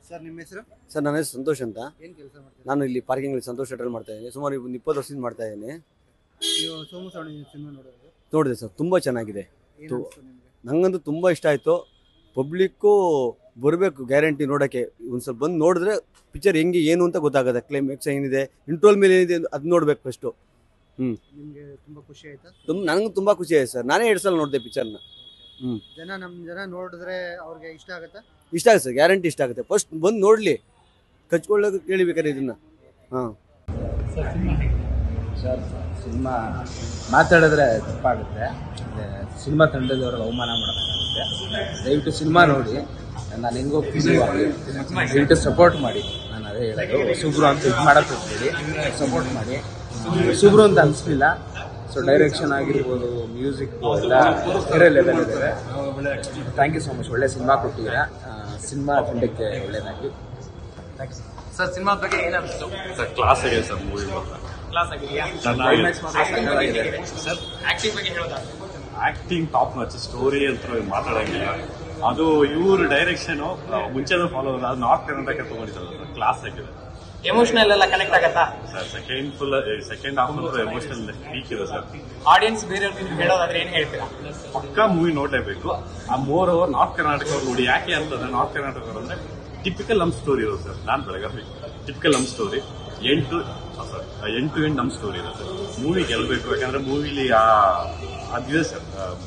Sir ನಿಮ್ಮ ಹೆಸರು sir ನನ್ನ ಹೆಸರು ಸಂತೋಷ್ ಅಂತ ಏನು ಕೆಲಸ ಮಾಡ್ತೀರಾ ನಾನು ಇಲ್ಲಿ ಪಾರ್ಕಿಂಗ್ ಸಂತೋಷ್ ಹೋಟೆಲ್ ಮಾಡ್ತಾ ಇದ್ದೀನಿ ಸುಮಾರು ಒಂದು ಇಪ್ಪತ್ತು ವರ್ಷದಿಂದ ಮಾಡ್ತಾ ಇದ್ದೀನಿ ನೀವು ಸೋಮು ಸವಣಿ ಸಿನಿಮಾ ನೋಡೋದು ನೋಡಿದೆ ಸರ್ ತುಂಬ ಚೆನ್ನಾಗಿದೆ ಏನು ತು- ಅನ್ಸ್ತು ನಿಮಗೆ ನಂಗಂತೂ ತುಂಬ ಇಷ್ಟ ಆಯಿತು ಪಬ್ಲಿಕ್ಕು ಬರಬೇಕು ಗ್ಯಾರಂಟಿ ನೋಡೋಕ್ಕೆ ಒಂದು ಸ್ವಲ್ಪ ಬಂದು ನೋಡಿದ್ರೆ ಪಿಕ್ಚರ್ ಹೆಂಗೆ ಏನು ಅಂತ ಗೊತ್ತಾಗುತ್ತೆ ಕ್ಲೈಮ್ಯಾಕ್ಸ್ ಏನಿದೆ ಇಂಟ್ರೋಲ್ ಮೇಲೆ ಏನಿದೆ ಅದು ನೋಡಬೇಕು ಫಸ್ಟು ನಿಮಗೆ ತುಂಬ ಖುಷಿ ಆಯ್ತಾ ತುಂಬ ನನಗೂ ತುಂಬ ಖುಷಿ ಆಯ್ತು ಸರ್ ನಾನೇ ಎರಡು ಸಲ ನೋಡಿದೆ ಪಿಕ್ಚರ್ನ ಜನ ನಮ್ಮ ಜನ ನೋಡಿದ್ರೆ ಅವ್ರಿಗೆ ಇಷ್ಟ ಆಗುತ್ತಾ ಇಷ್ಟ ಆಗುತ್ತೆ ಸರ್ ಗ್ಯಾರಂಟಿ ಇಷ್ಟ ಆಗುತ್ತೆ ಫಸ್ಟ್ ಬಂದು ನೋಡಲಿ ಕಚ್ಕೊಳ್ಳೋಕೆ ಕೇಳಿಬೇಕಾದ್ರೆ ಇದನ್ನು ಹಾಂ ಸರ್ ಸಿನಿಮಾ ಮಾತಾಡಿದ್ರೆ ತಪ್ಪಾಗುತ್ತೆ ಸಿನಿಮಾ ತಂಡದವ್ರಿಗೆ ಅವಮಾನ ಮಾಡೋಕ್ಕಾಗುತ್ತೆ ದಯವಿಟ್ಟು ಸಿನಿಮಾ ನೋಡಿ ನಾನು ಹೆಂಗೆ ಹೋಗ್ತೀನಿ ದಯವಿಟ್ಟು ಸಪೋರ್ಟ್ ಮಾಡಿ ನಾನು ಅದೇ ಹೇಳೋದು ಹೊಸಬ್ರು ಅಂತ ಇದು ಮಾಡೋಕ್ಕೆ ಹೋಗ್ಬೇಡಿ ಸಪೋರ್ಟ್ ಮಾಡಿ ಹೊಸಬ್ರು ಅಂತ ಅನಿಸ್ಲಿಲ್ಲ ಸೊ ಡೈರೆಕ್ಷನ್ ಆಗಿರ್ಬೋದು ಮ್ಯೂಸಿಕ್ ಎಲ್ಲ ಬೇರೆ ಲೆವೆಲ್ ಇದೆ ಥ್ಯಾಂಕ್ ಯು ಸೊ ಮಚ್ ಒಳ್ಳೆ ಸಿನಿಮಾ ಕೊಟ್ಟಿದ್ದೀರಾ ಸಿನಿಮಾ ತಂಡಕ್ಕೆ ಒಳ್ಳೇದಾಗಿ ಸರ್ ಸಿನಿಮಾ ಬಗ್ಗೆ ಏನಿಸ್ತು ಸರ್ ಕ್ಲಾಸ್ ಆಗಿದೆ ಸರ್ ಮೂವಿ ಮಾತ್ರ ಕ್ಲಾಸ್ ಆಗಿದೆಯಾ ಚೆನ್ನಾಗಿದೆ ಆಕ್ಟಿಂಗ್ ಬಗ್ಗೆ ಹೇಗಿದೆ ಸರ್ ಆಕ್ಟಿಂಗ್ ಬಗ್ಗೆ ಹೇಳೋದಾದ್ರೆ ಆಕ್ಟಿಂಗ್ ಟಾಪ್ ನಚ್ ಸ್ಟೋರಿ ಅಂತ ಮಾತಾಡಂಗಿಲ್ಲ ಅದು ಇವ್ರ ಡೈರೆಕ್ಷನ್ ಮುಂಚೆನೂ ಫಾಲೋ ಅದು ನಾರ್ತ್ ಕರ್ನಾಟಕ ತಗೊಂಡಿದ್ದಾರೆ ಕ್ಲಾಸ್ ಆಗಿದೆ ಎಮೋಷನಲ್ ಎಲ್ಲ ಕನೆಕ್ಟ್ ಆಗತ್ತಾ sir second full second half ಅಂತೂ ಎಮೋಷನಲ್ ವೀಕ್ ಇದೆ ಸರ್ ಆಡಿಯನ್ಸ್ ಬೇರೆಯವ್ರಿಗೆ ನೀವು ಹೇಳೋದಾದ್ರೆ ಏನ್ ಹೇಳ್ತೀರಾ ಪಕ್ಕಾ ಮೂವಿ ನೋಡಲೇಬೇಕು ಆ ಮೋರ್ ಓವರ್ ನಾರ್ತ್ ಕರ್ನಾಟಕ ಅವ್ರು ನೋಡಿ ಯಾಕೆ ಅಂತಂದ್ರೆ ನಾರ್ತ್ ಕರ್ನಾಟಕ ಅವ್ರು ಅಂದ್ರೆ ಟಿಪಿಕಲ್ ನಮ್ ಸ್ಟೋರಿ ಇರೋದು ಸರ್ ನಾನ್ ಬೆಳಗಾವಿ ಟಿಪಿಕಲ್ ನಮ್ ಸ್ಟೋರಿ ಎಂಟು ಸರ್ ಎಂಟು ಎಂಟು ನಮ್ ಸ್ಟೋರಿ ಇದೆ ಸರ್ ಮೂವಿ ಗೆಲ್ಬೇಕು ಯಾಕಂದ್ರೆ ಮೂವಿಲಿ ಆ ಅದಿದೆ ಸರ್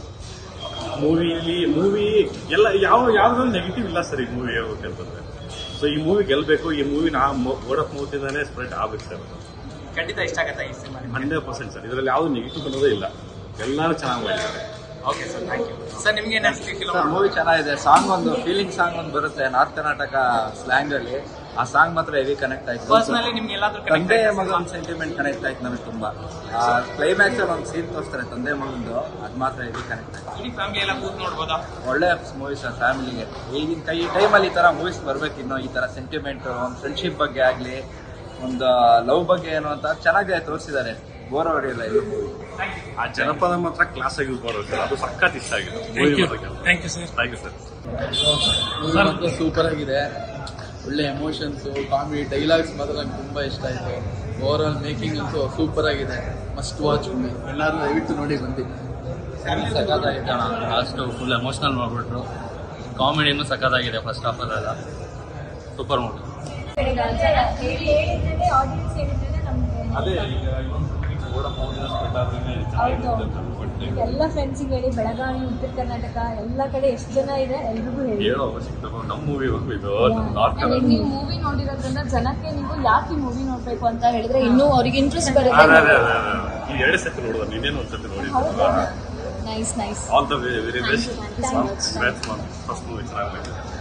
ಮೂವಿಲಿ ಮೂವಿ ಎಲ್ಲ ಯಾವ ಯಾವ್ದು ನೆಗೆಟಿವ್ ಇಲ್ಲ ಸರ್ ಈ ಮೂವಿ ಹೇಳ್ಬೇಕಂತಂದ್ರೆ ಸೊ ಈ ಮೂವಿ ಗೆಲ್ಬೇಕು ಈ ಮೂವಿ ನಾ ವರ್ಡ್ ಆಫ್ ಮೌತ್ ಇಂದಾನೆ ಸ್ಪ್ರೆಡ್ ಆಗ್ಬೇಕು ಸರ್ ಖಂಡಿತ ಇಷ್ಟ ಆಗತ್ತಾ ಈ ಸಿನಿಮಾ ಹಂಡ್ರೆಡ್ ಪರ್ಸೆಂಟ್ ಸರ್ ಇದರಲ್ಲಿ ಯಾವ್ದು ನೆಗೆಟಿವ್ ಅನ್ನೋದೇ ಇಲ್ಲ ಎಲ್ಲರೂ ಚೆನ್ನಾಗಿ ಮಾಡಿದ್ದಾರೆ okay sir thank you sir ನಿಮ್ಗೆ ಏನ್ ಅನಿಸ್ತು ಸರ್ ಫಿಲ್ಮ್ ಮೂವಿ ಚೆನ್ನಾಗಿದೆ ಸಾಂಗ್ ಒಂದು ಫೀಲಿಂಗ್ ಸಾಂಗ್ ಒಂದು ಬರುತ್ತೆ ನಾರ್ತ್ ಕರ್ನಾಟಕ ಸ್ಲ್ಯಾಂಗ್ ಅಲ್ಲಿ ಆ ಸಾಂಗ್ ಮಾತ್ರ ಹೆವಿ ಕನೆಕ್ಟ್ ಆಯ್ತು ಪರ್ಸನಲಿ ನಿಮ್ಗೆ ಎಲ್ಲಾದ್ರೂ ತಂದೆ ಕನೆಕ್ಟ್ ಮಗನ ಸೆಂಟಿಮೆಂಟ್ ಕನೆಕ್ಟ್ ಆಯ್ತು ನನಗೆ ತುಂಬಾ ಕ್ಲೈಮ್ಯಾಕ್ಸ್ ಅಲ್ಲಿ ಒಂದು ಸೀನ್ ತೋರಿಸ್ತಾರೆ ತಂದೆ ಮಗಂದು ಅದ್ ಮಾತ್ರ ಹೆವಿ ಕನೆಕ್ಟ್ ಆಯ್ತು ಇಡೀ ಫ್ಯಾಮಿಲಿ ಎಲ್ಲ ಕೂತ್ ನೋಡ್ಬೋದಾ ಒಳ್ಳೆ ಮೂವಿ ಸರ್ ಫ್ಯಾಮಿಲಿಗೆ ಈಗಿನ ಕೈ ಟೈಮಲ್ಲಿ ಈ ತರ ಮೂವೀಸ್ ಬರ್ಬೇಕು ಇನ್ನು ಈ ತರ ಸೆಂಟಿಮೆಂಟ್ ಒಂದು ಫ್ರೆಂಡ್ಶಿಪ್ ಬಗ್ಗೆ ಆಗ್ಲಿ ಒಂದು ಲವ್ ಬಗ್ಗೆ ಏನು ಅಂತ ಚೆನ್ನಾಗಿ ತೋರಿಸಿದ್ದಾರೆ ಬೋರ್ ಹೊಡೆಯಲ್ಲ ಇದು ಮೂವಿ ಆ ಜನಪದ ಮಾತ್ರ ಕ್ಲಾಸ್ ಆಗಿ ಯೂಸ್ ಮಾಡೋದು ಸರ್ ಅದು ಸಖತ್ ಇಷ್ಟ ಆಗಿದೆ ಮೂವಿ ಮಾತ್ರ thank you sir thank you sir movie ಮಾತ್ರ ಸೂಪರ್ ಆಗಿದೆ ಒಳ್ಳೆ ಎಮೋಷನ್ಸ್ ಕಾಮಿಡಿ ಡೈಲಾಗ್ಸ್ ಮಾತ್ರ ನಂಗೆ ತುಂಬಾ ಇಷ್ಟ ಆಯ್ತು ಓವರ್ ಆಲ್ ಮೇಕಿಂಗ್ ಅಂತೂ ಸೂಪರ್ ಆಗಿದೆ ಮಸ್ಟ್ ವಾಚ್ ಮೂವಿ ಎಲ್ಲರೂ ದಯವಿಟ್ಟು ನೋಡಿ ಬಂದಿ ಸಖತ್ತಾಗಿತ್ತು ಅಣ್ಣ ಲಾಸ್ಟು ಫುಲ್ ಎಮೋಷ್ನಲ್ ಮಾಡ್ಬಿಟ್ರು ಕಾಮಿಡಿನೂ ಸಖತ್ತಾಗಿದೆ ಫಸ್ಟ್ ಹಾಫ್ ಅಲ್ಲೆಲ್ಲ ಸೂಪರ್ ಮೂವಿ ಹೇಳಿ ಹೇಳಿದ್ರೆ ಆಡಿಯನ್ಸ್ ಹೇಳಿದ್ರೆ ನಮ್ಗೆ ಅದೇ ಈಗ ಕೂಡ ಮೌಲ್ಯ ಸ್ಪ್ರೆಡ್ ಆದ್ರೇನೆ ಚೆನ್ನಾಗಿರುತ್ತೆ ಅಂತ ಅನ್ಕೊಂಡೆ. ಎಲ್ಲ ಫ್ರೆಂಡ್ಸಿಗೆ ಹೇಳಿ ಬೆಳಗಾವಿ ಉತ್ತರ ಕರ್ನಾಟಕ ಎಲ್ಲ ಕಡೆ ಎಷ್ಟು ಜನ ಇದೆ ಎಲ್ರಿಗೂ ಹೇಳಿ ಹೇಳೋ ಅವಶ್ಯಕತೆ ಇಲ್ಲ. ನಮ್ಮ ಮೂವಿ ಇದು ನಾರ್ತ್ ಆಮೇಲೆ ಕನ್ನಡ ನೀವು ಮೂವಿ ನೋಡಿರೋದ್ರಿಂದ ಜನಕ್ಕೆ ನೀವು ಯಾಕೆ ಈ ಮೂವಿ ನೋಡ್ಬೇಕು ಅಂತ ಹೇಳಿದ್ರೆ ಇನ್ನೂ ಅವ್ರಿಗೆ ಇಂಟ್ರೆಸ್ಟ್ ಅದೇ ಬರುತ್ತೆ ಅದೇ ಅದೇ ಅದೇ. ಈ ಎರಡು ಸತಿ ನೋಡಿದ ನಿನ್ನೇನು ಒಂದ್ಸತಿ ನೋಡಿದ್ದು nice nice all the very best Thank you, thank you so much. First movie ಚೆನ್ನಾಗಿ